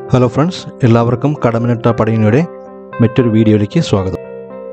Hello friends എല്ലാവർക്കും കടമനിട്ട പടയണിയുടെ മറ്റൊരു വീഡിയോയിലേക്ക് സ്വാഗതം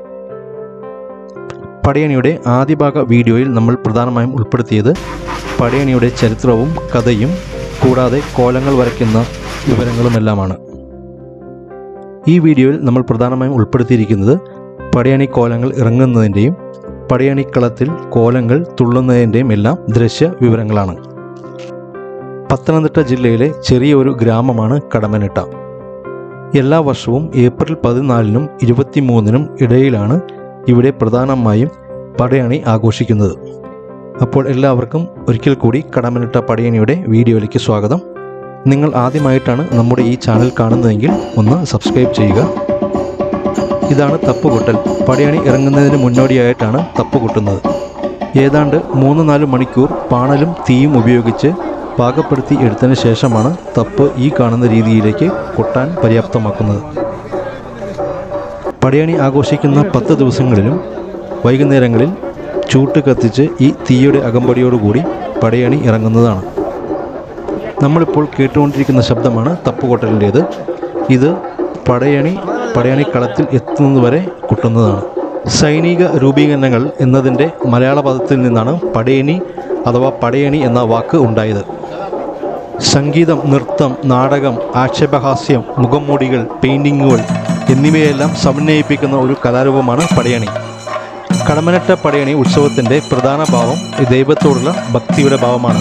പടയണിയുടെ ആദ്യ ഭാഗ വീഡിയോയിൽ നമ്മൾ പ്രധാനമായും ഉൾപ്പെടുത്തിയത് പടയണിയുടെ ചരിത്രവും കഥയും കൂടാതെ കോലങ്ങൾ വരയ്ക്കുന്ന വിവരങ്ങളുമെല്ലാമാണ് ഈ വീഡിയോയിൽ നമ്മൾ പ്രധാനമായും ഉൾപ്പെടുത്തിയിരിക്കുന്നത് പടയണി കോലങ്ങൾ ഇറങ്ങുന്നതിൻ്റെയും പടയണിക്കളത്തിൽ കോലങ്ങൾ തുള്ളുന്നതിൻ്റെയും എല്ലാം ദൃശ്യ വിവരങ്ങളാണ് പത്തനംതിട്ട ജില്ലയിലെ ചെറിയ ഒരു ഗ്രാമമാണ് കടമനിട്ട എല്ലാ വർഷവും ഏപ്രിൽ പതിനാലിനും ഇരുപത്തിമൂന്നിനും ഇടയിലാണ് ഇവിടെ പ്രധാനമായും പടയണി ആഘോഷിക്കുന്നത് അപ്പോൾ എല്ലാവർക്കും ഒരിക്കൽ കൂടി കടമനിട്ട പടയണിയുടെ വീഡിയോയിലേക്ക് സ്വാഗതം നിങ്ങൾ ആദ്യമായിട്ടാണ് നമ്മുടെ ഈ ചാനൽ കാണുന്നതെങ്കിൽ ഒന്ന് സബ്സ്ക്രൈബ് ചെയ്യുക ഇതാണ് തപ്പുകൊട്ടൽ പടയണി ഇറങ്ങുന്നതിന് മുന്നോടിയായിട്ടാണ് തപ്പുകൊട്ടുന്നത് ഏതാണ്ട് മൂന്ന് നാല് മണിക്കൂർ പാണലും തീയും ഉപയോഗിച്ച് പാകപ്പെടുത്തി എടുത്തതിന് ശേഷമാണ് തപ്പ് ഈ കാണുന്ന രീതിയിലേക്ക് കൊട്ടാൻ പര്യാപ്തമാക്കുന്നത് പടയണി ആഘോഷിക്കുന്ന പത്ത് ദിവസങ്ങളിലും വൈകുന്നേരങ്ങളിൽ ചൂട്ട് കത്തിച്ച് ഈ തീയുടെ അകമ്പടിയോടുകൂടി പടയണി ഇറങ്ങുന്നതാണ് നമ്മളിപ്പോൾ കേട്ടുകൊണ്ടിരിക്കുന്ന ശബ്ദമാണ് തപ്പുകൊട്ടലിൻ്റേത് ഇത് പടയണി പടയണിക്കളത്തിൽ എത്തുന്നതുവരെ കൊട്ടുന്നതാണ് സൈനിക രൂപീകരണങ്ങൾ എന്നതിൻ്റെ മലയാള പദത്തിൽ നിന്നാണ് പടയണി അഥവാ പടയണി എന്ന വാക്ക് ഉണ്ടായത് സംഗീതം നൃത്തം നാടകം ആക്ഷേപഹാസ്യം മുഖംമൂടികൾ പെയിൻറ്റിങ്ങുകൾ എന്നിവയെല്ലാം സമന്വയിപ്പിക്കുന്ന ഒരു കലാരൂപമാണ് പടയണി കടമനട്ട പടയണി ഉത്സവത്തിൻ്റെ പ്രധാന ഭാവം ദൈവത്തോടുള്ള ഭക്തിയുടെ ഭാവമാണ്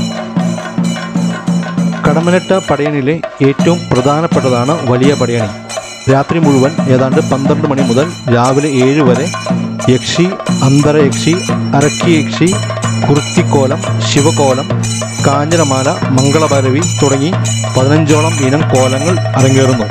കടമനട്ട പടയണിയിലെ ഏറ്റവും പ്രധാനപ്പെട്ടതാണ് വലിയ പടയണി രാത്രി മുഴുവൻ ഏതാണ്ട് പന്ത്രണ്ട് മണി മുതൽ രാവിലെ ഏഴ് വരെ യക്ഷി അന്തരയക്ഷി അരക്കി യക്ഷി കുർത്തിക്കോലം ശിവകോലം കാഞ്ഞിരമാല മംഗളഭൈരവി തുടങ്ങി പതിനഞ്ചോളം ഇനം കോലങ്ങൾ അരങ്ങേറുന്നു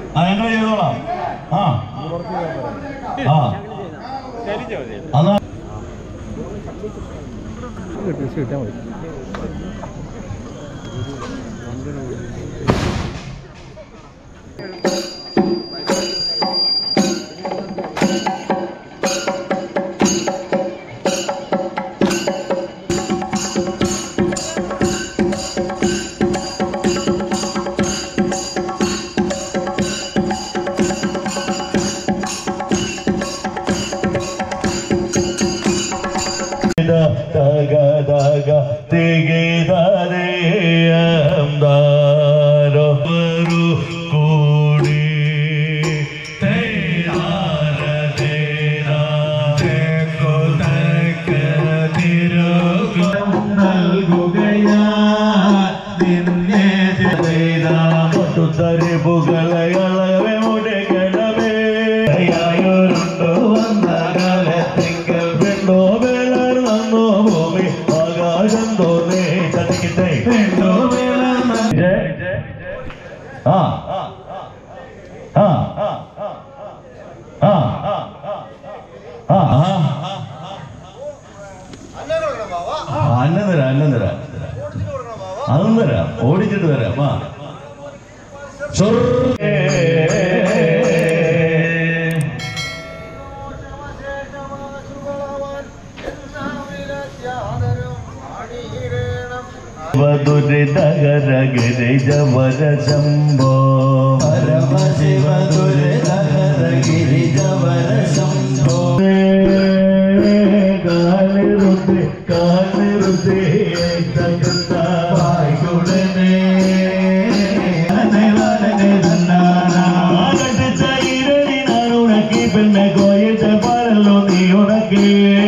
ആ ഞങ്ങൾ ചെയ്തോളാം ആ ആ അതാ തക തക തികതാരേയംദാരോ വരു കൂടി തേരാര തേരാ തേക്കോ തക്ക തിരുഗം നൽകുകയാ നിന്നെ തരിപ്പുകളെ മുടക്കണമേ യായൊരുണ്ടോ വന്ന കാലത്തിങ്കൽ പെണ്ണോ വേളർ നന്നോ ഭൂമി ആകാശം തോന്നേ ചതിക്കട്ടെ പെണ്ണോ വേളർ ആ ആ ആ ആ അന്നം തരാം അന്നം തരാം അതും തരാം ഓടിച്ചിട്ട് തരാം ആ ചൊർരേ. ശംഭോ പരമശിവ ശംഭോ കാലിറുദ്ദേ കാലിറുദ്ദേ തകർത്തായിക്കുടനെ പെണ്ണെ കോയിട്ട് പാടല്ലോ നീ ഉണക്കി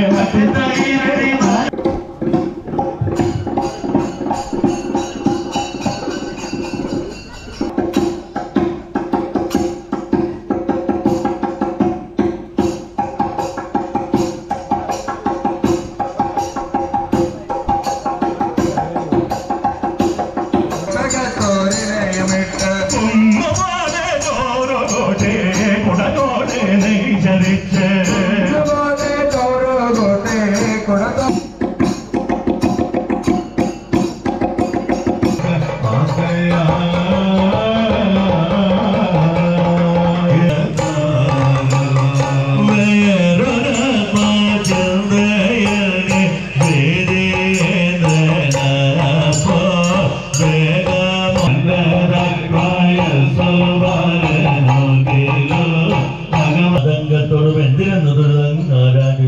ഉമ്മവാടെ ചോരോടെ കുടകോടെ നെയ്ചരിച്ച് ഭഗവതംഗത്തോട് എന്തിനെന്ന് തൊഴുതാരാണ്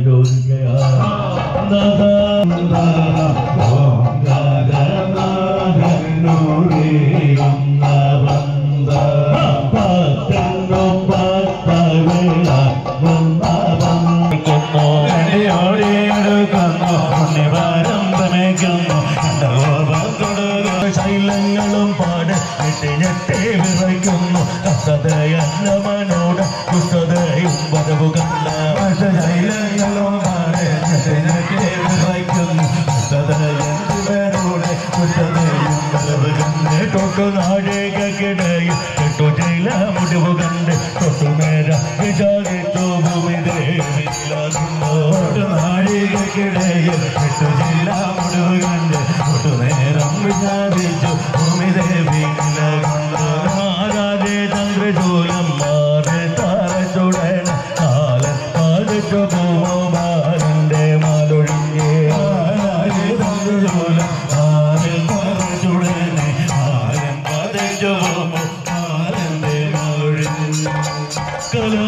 ശൈലങ്ങളും പാട് ഞെട്ടി വിറയ്ക്കുന്നു കസതയന്നമനോട് കുസതയും വരവു കണ്ട ശൈലങ്ങളും പാട് ഞെട്ടി വിറയ്ക്കുന്നു കസതയന്നവനോട് കുസതയും വരവു കണ്ട് തൊട്ടു നാടേകിടയിൽ തൊട്ടു ജയില മുടിവ് കണ്ട് തൊട്ടു നേര വിചാരിച്ചു ഭൂമി ദേവില്ലാകുന്നു നാഴികക്കിടയിൽ തൊട്ടു ജില്ല മുടിവ് കണ്ട് തൊട്ടു നേരം വിചാരിച്ചു ഭൂമി ദേവില്ലാകുന്നു മാറാതെ ചന്ദ്രചൂലം മാറി താരച്ചുടൻ കാലം പാലിച്ചു പോവോ മാറിന്റെ മാലൊഴിഞ്ഞേ ചന്ദ്രചൂലം മാറി താരച്ചുടനെ കാലം പാലിച്ചു പോവോ മാറിന്റെ മാലൊഴിഞ്ഞേ കലാ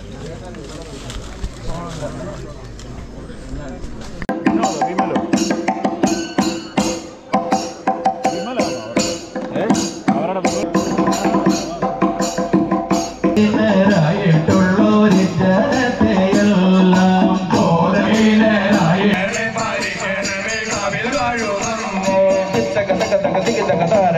No, dímelo.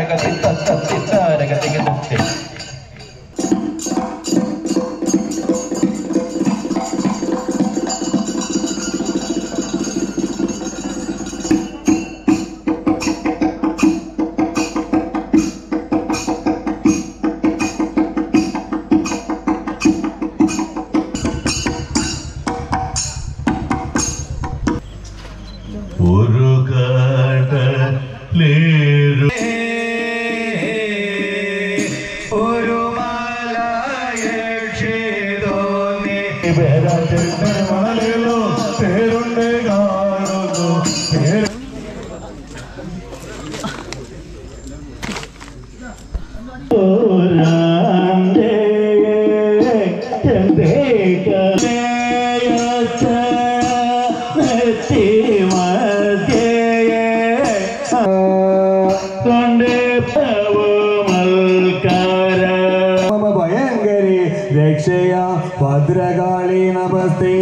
ഒരു കടലേരു ഒരു മലയക്ഷിതോന്നി മണലിലോ പേരുണ്ട് കാണുന്നു പേര് ഭയങ്കരി രക്ഷയ ഭദ്രകാളി നമസ്തേ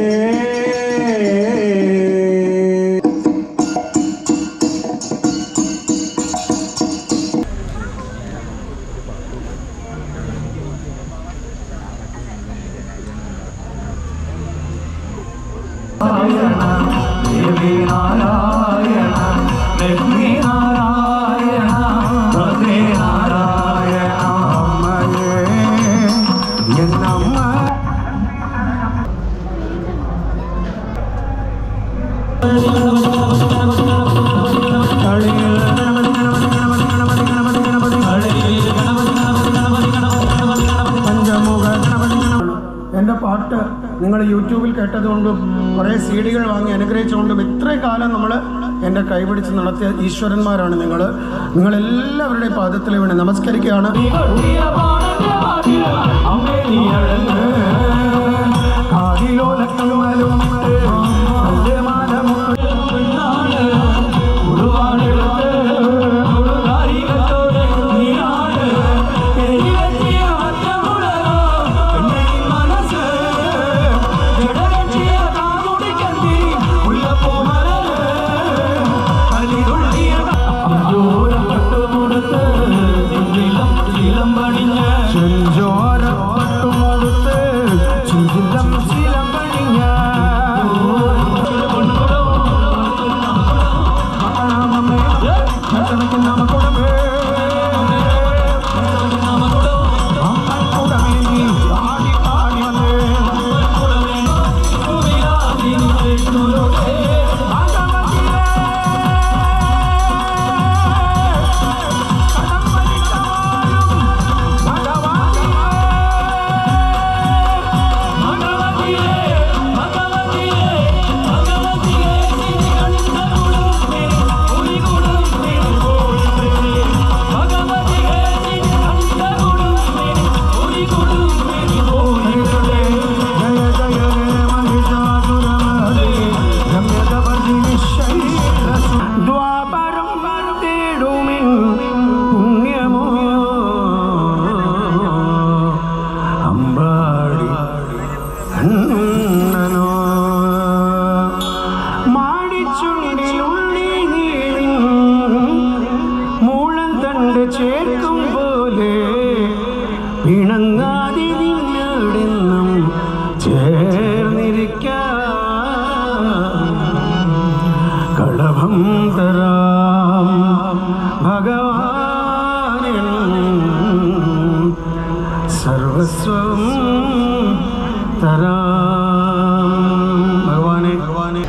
എൻ്റെ പാട്ട് നിങ്ങൾ യൂട്യൂബിൽ കേട്ടതുകൊണ്ടും കുറേ സി ഡികൾ വാങ്ങി അനുഗ്രഹിച്ചുകൊണ്ടും ഇത്രയും കാലം നമ്മൾ എൻ്റെ കൈപിടിച്ച് നടത്തിയ ഈശ്വരന്മാരാണ് നിങ്ങൾ നിങ്ങളെല്ലാവരുടെയും പാദത്തിൽ വേണ്ടി നമസ്കരിക്കുകയാണ് ചെഞ്ചോരപ്പട്ടുമടുത്ത് ചിലം ചിലം പണിഞ്ഞ ദ്വാപരം തേടുമിൻ പുണ്യമോ അമ്പാടി കണ്ണനോ മാടിച്ചുണ്ടിലുള്ളി നീളിൻ മൂളം തണ്ട് ചേർക്കും പോലെ പിണങ്ങാതെ നിന്നോടെന്നും ചേർന്നിരിക്കാം കളഭം തരാം ഭഗവാനിൻ സർവസ്വം തരാം ഭഗവാനെ ഭഗവാനെ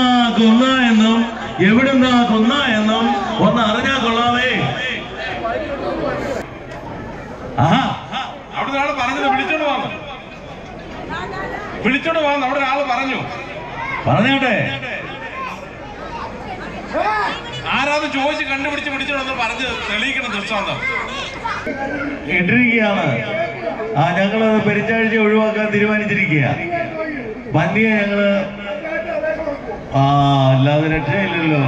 കൊന്ന എന്നും എവിടുന്നാ കൊന്ന എന്നും ഒന്ന് അറിഞ്ഞാ കൊള്ളാമേ ആഹാ അവിടെ ഒരാൾ പറഞ്ഞത് വിളിച്ചോണ്ട് വന്നു വിളിച്ചോണ്ട് വന്നു അവിടെ ഒരാൾ പറഞ്ഞു പറഞ്ഞോട്ടെ ആരാന്ന് ചോദിച്ച് കണ്ടുപിടിച്ച് വിളിച്ചോണ്ട് വന്ന് പറഞ്ഞ് തെളിയിക്കണം ദൃഷ്ടാന്തം ഇട്ടിരിക്കുകയാണ് ആ ഞങ്ങള് പെരിച്ചാഴ്ച ഒഴിവാക്കാൻ തീരുമാനിച്ചിരിക്കുക പന്നിയെ ഞങ്ങള് ആ അല്ലാതെ രക്ഷയില്ലല്ലോ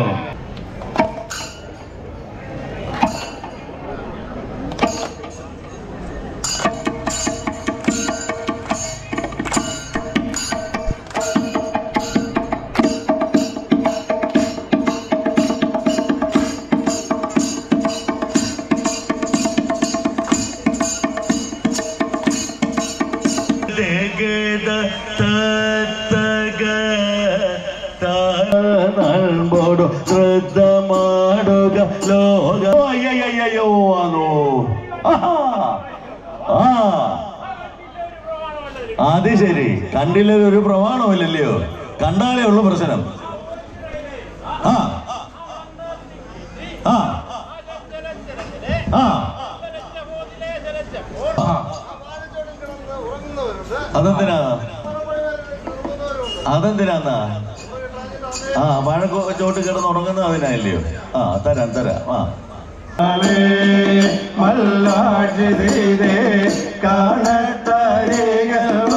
ോട് ശ്രദ്ധ മാടുക ലോക അയ്യയ്യോ ആണോ ആഹാ. ആ അത് ശരി കണ്ടില്ല ഒരു പ്രമാണമില്ലല്ലയോ കണ്ടാലേ ഉള്ളു പ്രശ്നം ആ ആ ആ ആ. അതെന്തിനാ അതെന്തിനാന്നാ ആ മഴ ചോട്ട് കിടന്ന് ഉറങ്ങുന്നത് അതിനായില്ലയോ ആ തരാം തരാം ആ മല്ലാഴ്ച ചെയ്തേ കാണത്തരികവ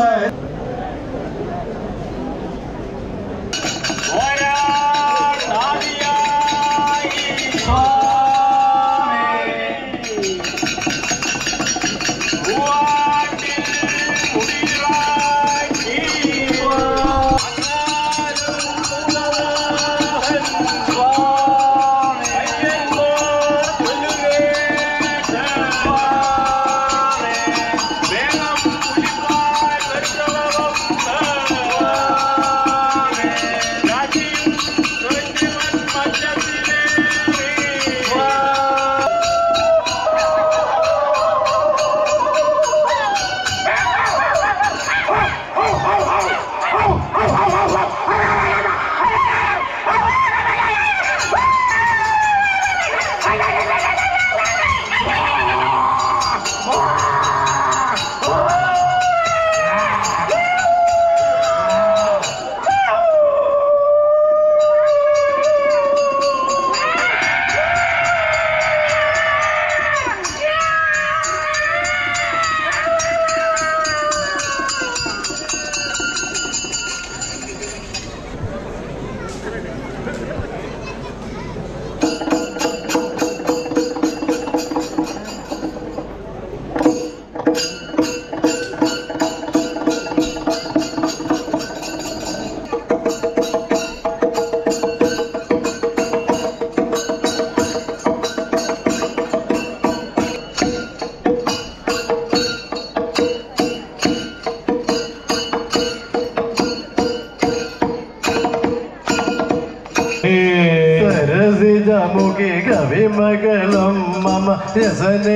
സരസിജമുഖി കവിമകളും മമ രസനെ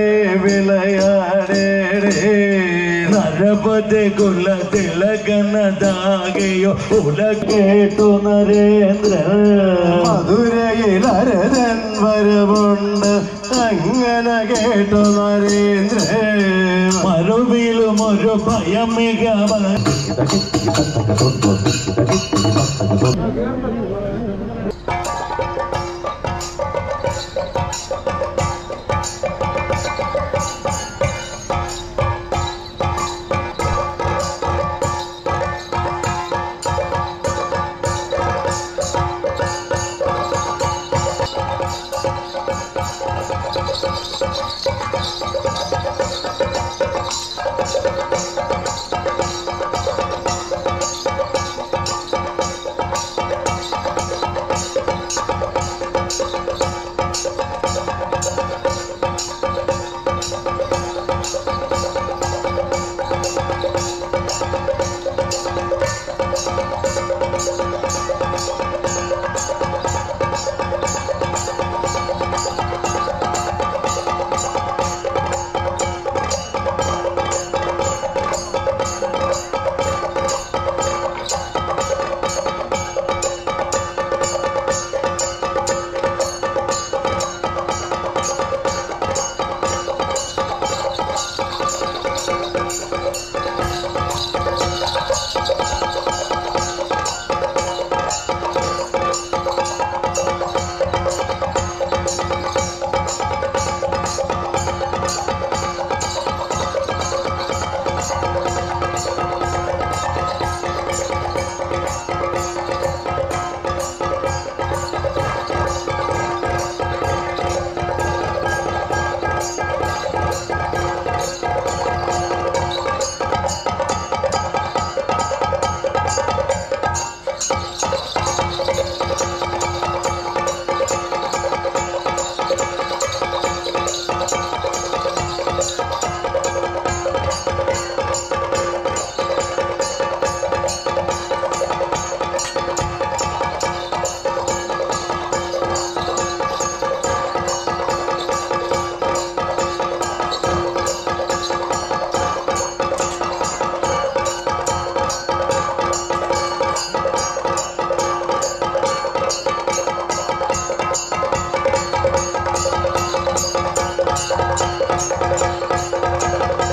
വിളയാടേടേ നരപതി കുല തിലകനദാകയോ ഉലകേട്ടു നരേന്ദ്ര മധുരയിൽ അരജൻ വരവുണ്ട് അങ്ങനെ കേട്ടു നരേന്ദ്ര മറുവിലും ഒരു ഭയമിക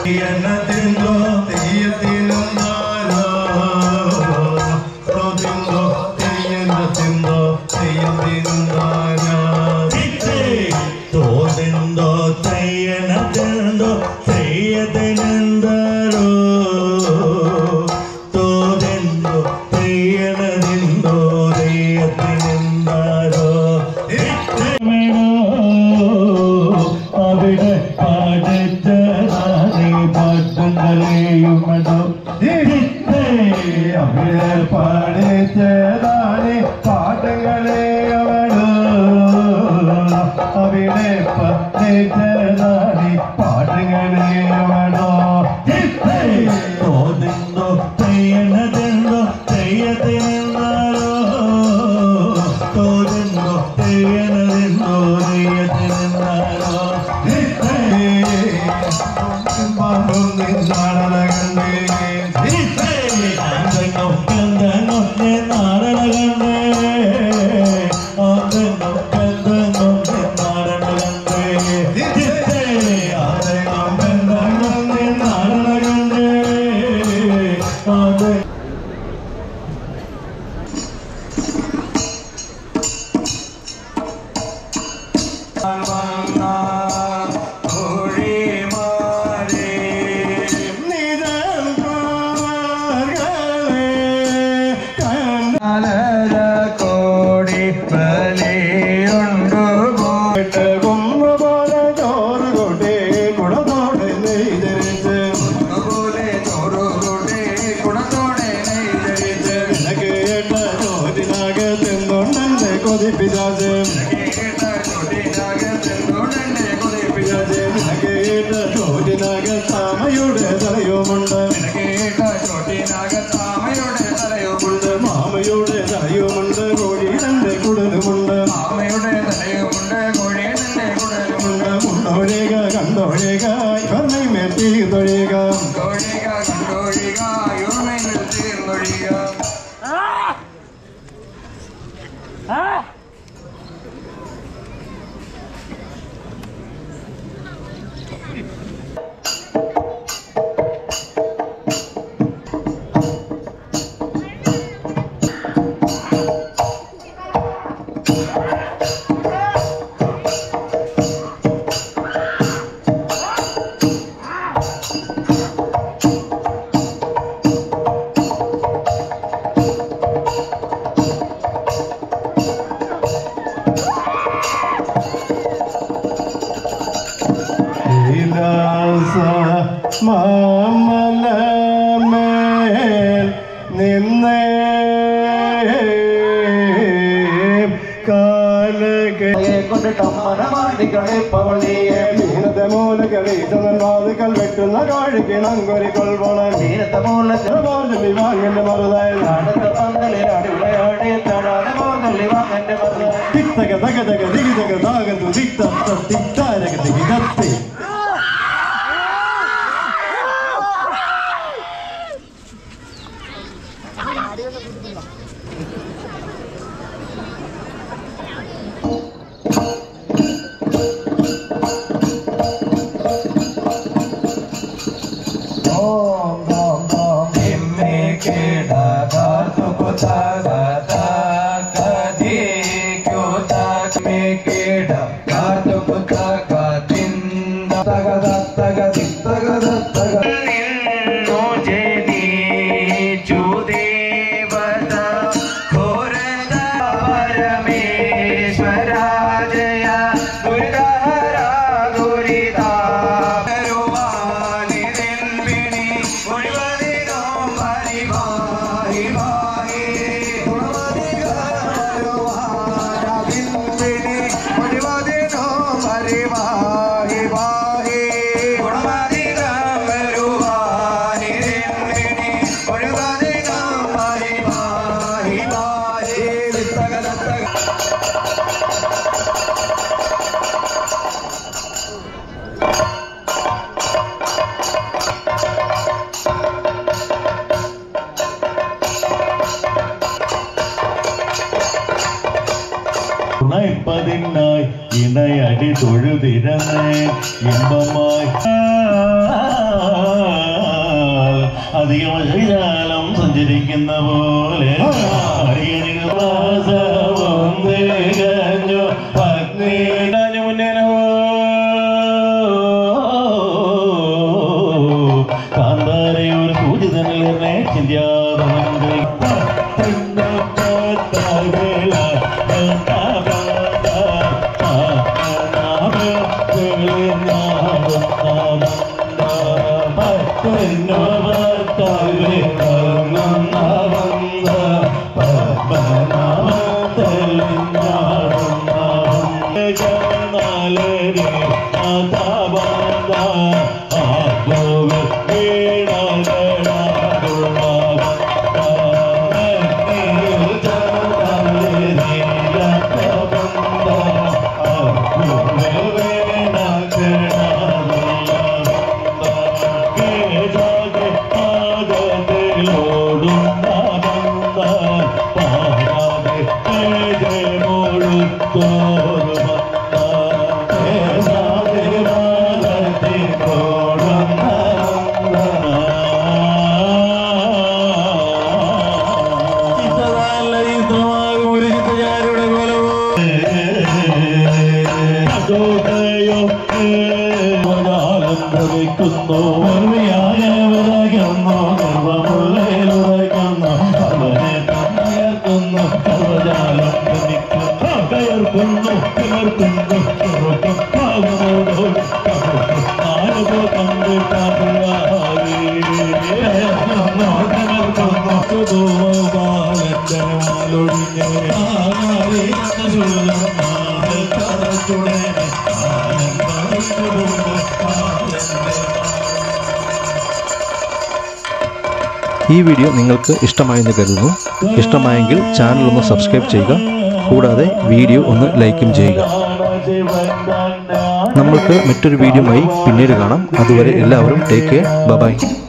എന്നതിന്തോ തെയ്യത്തിനെന്താരോ തോതിന്തോ തെയ്യന്നതിന്തോ തെയ്യത്തിനെന്താരോ തോതിന്തോ തെയ്യനതിന്തോ തെയ്യത്തിനെന്താരോ തോതിന്തോ തെയ്യനതിന്തോ തെയ്യത്തിനെന്താരോ അവിടെ പാടിച്ചതാണി പാട്ടുകളെയുമടോ അവിടെ പാടിച്ചതാണി പാട്ടുകളെയുമടോ അവിടെ പാടിച്ചതാണി പാട്ടുകളെയുമടോ തോന്നുന്നു തെയ്യണതെന്തോ തെയ്യത്തിനെന്നാലോ തോന്നുന്നു തെയ്യണതെന്തോ തെയ്യത്തിനെന്നാലോ നാരണ കോടി ബലിയുണ്ടു പോയിട്ട് കുമ്പ പോലെ ചോറ് കൊണ്ടേ കുടത്തോടെ നെയ്തരിച്ച് പോലെ ചോറ് കൊണ്ടേ കുടത്തോടെ നെയ്തരിച്ച് കേട്ട ചോറ്റിനകത്തെന്തുണ്ടെന്റെ കൊതിപ്പിച്ചാച്ച് കേട്ട ചോറ്റിനകത്താമയുടെ തലയുമുണ്ട് കേട്ട ചോറ്റിനകത്താമയുടെ തലയുമുണ്ട് മാമയുടെ തലയുമുണ്ട് കോഴിയുടെ കുടലുമുണ്ട് മാമയുടെ തലയുമുണ്ട് കോഴിയുടെ കുടലുമുണ്ട് മുണ്ടോഴക കണ്ടോഴക ഇവർമൈ മേറ്റി തൊഴിക കണ്ടോഴിക കണ്ടോഴിക ഇവർമൈ മേറ്റി തൊഴിക കൈലാസ മാമലമേൽ നിന്നേ ീനത്തെ വെട്ടുന്ന കാഴിക്ക് നങ്കൊരി കൊൾവോണം മീനത്തെ മൂലത്തിൽ വാങ്ങന്റെ മറുതായി തിക്തക തക തക ദിഗിതക താകന്തു ദിക്ത തിക്താരക ദിഗത്തി ഉണൈപ്പതിനായി ഇണയടി തൊഴുതിരന്ന് ഇമ്പമായി അധികം ശൈലാലം സഞ്ചരിക്കുന്ന പോലെ അരികനികൾ വാസവും തികഞ്ഞു പത്നിയിടഞ്ഞു മുന്നേനോ കാന്താരെ ഒരു സൂചിതനെ ചിന്താതെ ുന്നു ഓർമ്മയായവരാകുന്നു സർവമുള്ളയിലുറയ്ക്കുന്നു അവനെ തന്നുയർത്തുന്നു സർവജാലം ഗമിക്കുന്നു കയർക്കുന്നു കിളർക്കുന്നു കിറുക്കും പാവമോടോട് ആരോ കണ്ട് പാടുവാകെ കയർക്കുന്നു കിളർക്കുന്നു സുധോവാലന്റെ വാലൊടിഞ്ഞ് ആരെ കടച്ചുടനെ ഈ വീഡിയോ നിങ്ങൾക്ക് ഇഷ്ടമായെന്ന് കരുതുന്നു ഇഷ്ടമായെങ്കിൽ ചാനൽ ഒന്ന് സബ്സ്ക്രൈബ് ചെയ്യുക കൂടാതെ വീഡിയോ ഒന്ന് ലൈക്കും ചെയ്യുക നമ്മൾക്ക് മറ്റൊരു വീഡിയോയുമായി പിന്നീട് കാണാം അതുവരെ എല്ലാവരും ടേക്ക് കെയർ ബൈ